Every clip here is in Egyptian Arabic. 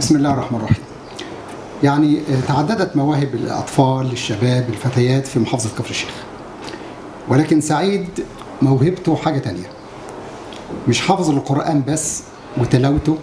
بسم الله الرحمن الرحيم يعني تعددت مواهب الأطفال الشباب الفتيات في محافظة كفر الشيخ ولكن سعيد موهبته حاجة تانية مش حافظ القرآن بس وتلاوته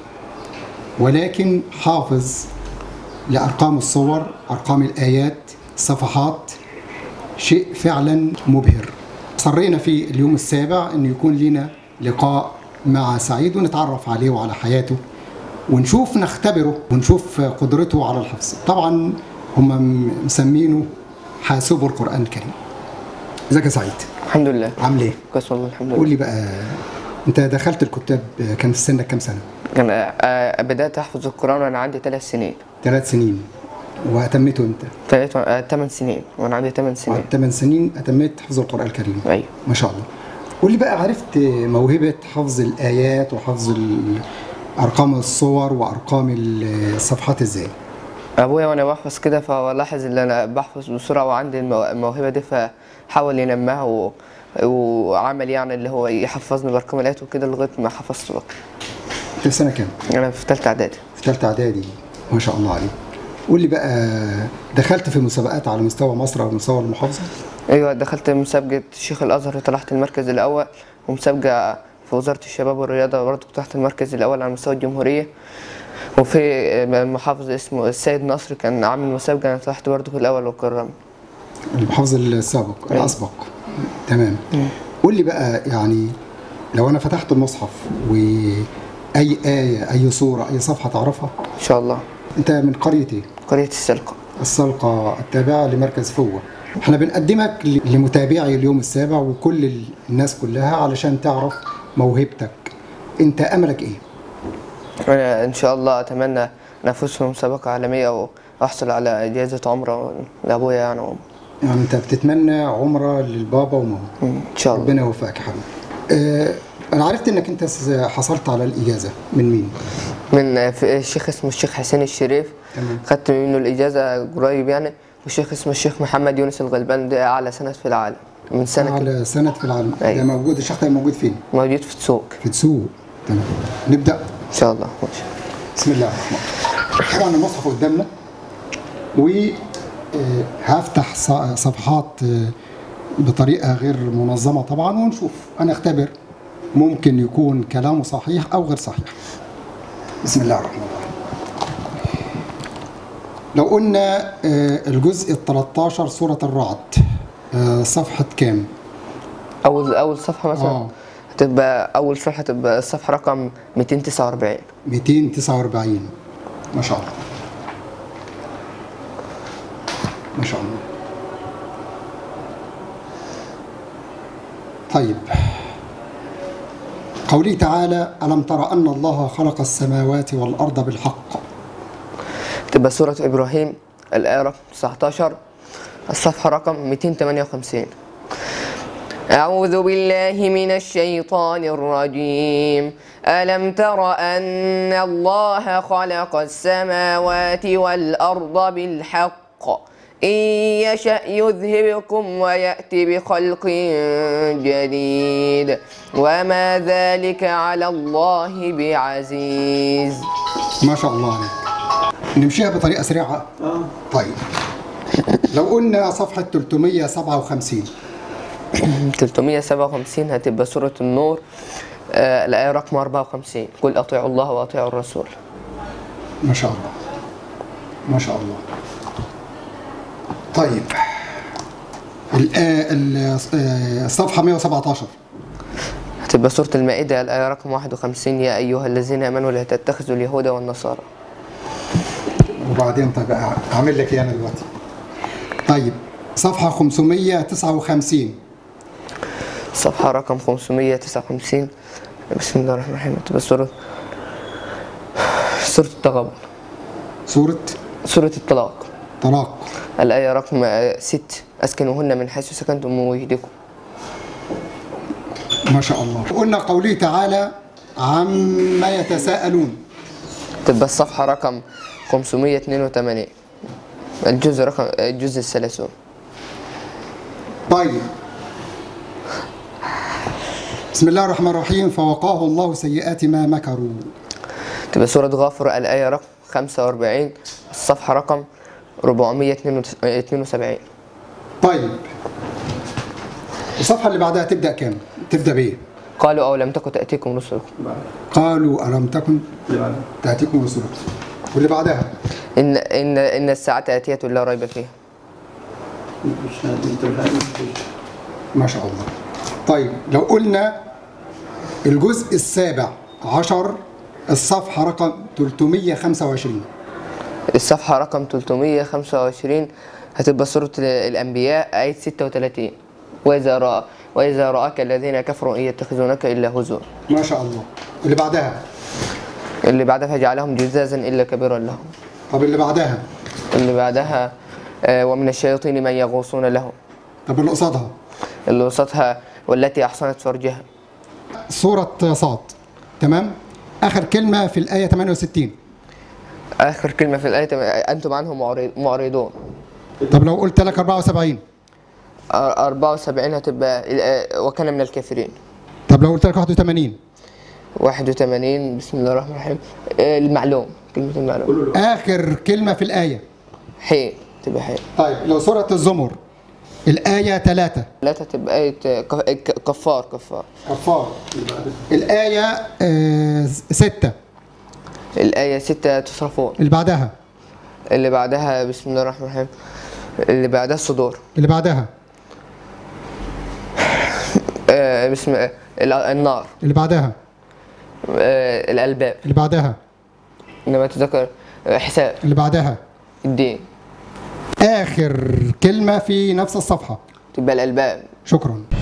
ولكن حافظ لأرقام الصور أرقام الآيات صفحات شيء فعلا مبهر صرينا في اليوم السابع أن يكون لنا لقاء مع سعيد ونتعرف عليه وعلى حياته ونشوف نختبره ونشوف قدرته على الحفظ طبعا هم مسمينه حاسبه القرآن الكريم ازيك يا سعيد الحمد لله عامل ايه كويس والله الحمد قول لله لي بقى انت دخلت الكتاب كان في سنك كام سنه كان آه، بدأت أحفظ القرآن وأنا عندي ثلاث سنين ثلاث سنين واتميته انت ثلاث آه، ثمان سنين وأنا عندي ثمان سنين ثمان سنين اتميت حفظ القرآن الكريم أيوة ما شاء الله قول لي بقى عرفت موهبة حفظ الآيات وحفظ ال- أرقام الصور وأرقام الصفحات إزاي؟ أبويا وأنا بحفظ كده فلاحظ إن أنا بحفظ بسرعة وعندي المو- الموهبة دي فحاول ينماها و... وعمل يعني اللي هو يحفظني بأرقام الآيات وكده لغاية ما حفظت بقى أنت في سنة كام؟ أنا في ثالثة إعدادي في ثالثة إعدادي ما شاء الله عليك. قول لي بقى دخلت في مسابقات على مستوى مصر أو مستوى المحافظة؟ أيوة دخلت مسابقة شيخ الأزهر وطلعت المركز الأول ومسابقة في وزارة الشباب والرياضة برضه طلعت المركز الأول على مستوى الجمهورية وفي محافظ اسمه السيد نصر كان عامل مسابقة أنا طلعت برضه في الأول وكرمت المحافظ السابق أيوة. الأسبق تمام قول لي بقى يعني لو أنا فتحت المصحف وأي آية أي صورة أي صفحة تعرفها إن شاء الله أنت من قرية إيه؟ قرية السلقة السلقة التابعة لمركز فوة احنا بنقدمك ل- لمتابعي اليوم السابع وكل ال- الناس كلها علشان تعرف موهبتك انت املك ايه أنا إن شاء الله أتمنى أن أفوز في مسابقة عالمية وأحصل على جائزة عمرة لأبويا يعني وأمي. يعني انت بتتمنى عمرة للبابا وماما إن شاء الله ربنا يوفقك يا حبيبي اه انا عرفت انك انت س- حصلت على الاجازة من مين من في الشيخ اسمه الشيخ حسين الشريف تمام. خدت منه الإجازة قريب يعني والشيخ اسمه الشيخ محمد يونس الغلبان ده أعلى سند في العالم من سنة كده على سنة في العالم أيوة. ده موجود الشيخ ده موجود فين موجود في تسوق في تسوق تمام نبدأ إن شاء الله ماشي بسم الله الرحمن الرحيم طبعا المصحف قدامنا وهفتح صفحات آه، بطريقة غير منظمة طبعا ونشوف أنا أختبر ممكن يكون كلامه صحيح أو غير صحيح بسم الله الرحمن الرحيم لو قلنا آه، الجزء ال 13 سورة الرعد آه، صفحة كام؟ أول أول صفحة مثلا آه. هتبقى أول صفحة تبقى الصفحة رقم 249 249 ما شاء الله ما شاء الله طيب قوله تعالى ألم تر أن الله خلق السماوات والأرض بالحق تبقى سورة إبراهيم الآية رقم 19 الصفحة رقم 258 أعوذ بالله من الشيطان الرجيم ألم تر أن الله خلق السماوات والأرض بالحق إن يشأ يذهبكم ويأتي بخلق جديد وما ذلك على الله بعزيز ما شاء الله عليك نمشيها بطريقة سريعة طيب لو قلنا صفحة 357 357 هتبقى سورة النور آه الآية رقم 54 قل أطيعوا الله وأطيعوا الرسول ما شاء الله ما شاء الله طيب ال- آه، ال- آه، الصفحة 117 هتبقى سورة المائدة الآية رقم 51 يا أيها الذين آمنوا لا تتخذوا اليهود والنصارى وبعدين طيب أعمل لك إيه أنا دلوقتي طيب صفحة 559 صفحة رقم 559 بسم الله الرحمن الرحيم هتبقى سورة سورة التغابن سورة سورة الطلاق طلاق الآية رقم 6 أسكنوهن من حيث سكنتم من وجدكم ما شاء الله قلنا قوله تعالى عما يتساءلون تبقى الصفحة رقم 582 الجزء رقم الجزء الثلاثون طيب بسم الله الرحمن الرحيم فوقاه الله سيئات ما مكروا تبقى سورة غافر الآية رقم 45 الصفحة رقم 472 طيب الصفحة اللي بعدها تبدأ كام؟ تبدأ بإيه؟ قالوا أو لم تكن تأتيكم رسلكم قالوا ألم تكن تأتيكم رسلكم واللي بعدها إن إن إن الساعة آتية لا ريب فيها ما شاء الله طيب لو قلنا الجزء السابع عشر الصفحة رقم 325 الصفحة رقم 325 هتبقى سورة الأنبياء آية 36 وإذا رأى وإذا رآك الذين كفروا إن يتخذونك إلا هزوا ما شاء الله اللي بعدها اللي بعدها فجعلهم جزازا إلا كبيرا لهم طب اللي بعدها اللي بعدها آه، ومن الشياطين من يغوصون له طب اللي قصادها اللي وسطها والتي أحصنت فرجها سورة صاد تمام آخر كلمة في الآية 68 آخر كلمة في الآية أنتم عنه معرض- معرضون طب لو قلت لك 74 أر- 74 هتبقى آه، وكان من الكافرين طب لو قلت لك 81 81 بسم الله الرحمن الرحيم آه، المعلوم كلمة المعلوم آخر كلمة في الآية حي تبقى حي طيب لو سورة الزمر الآية 3 ثلاثة تبقى آية آه، ك- ك- كفار كفار كفار الآية 6 الآية ستة تصرفون اللي بعدها اللي بعدها بسم الله الرحمن الرحيم اللي بعدها الصدور اللي بعدها آه، بسم آه، ال- النار اللي بعدها آه، الألباب اللي بعدها إنما تذكر آه، حساب اللي بعدها الدين آخر كلمة في نفس الصفحة تبقى الألباب شكرا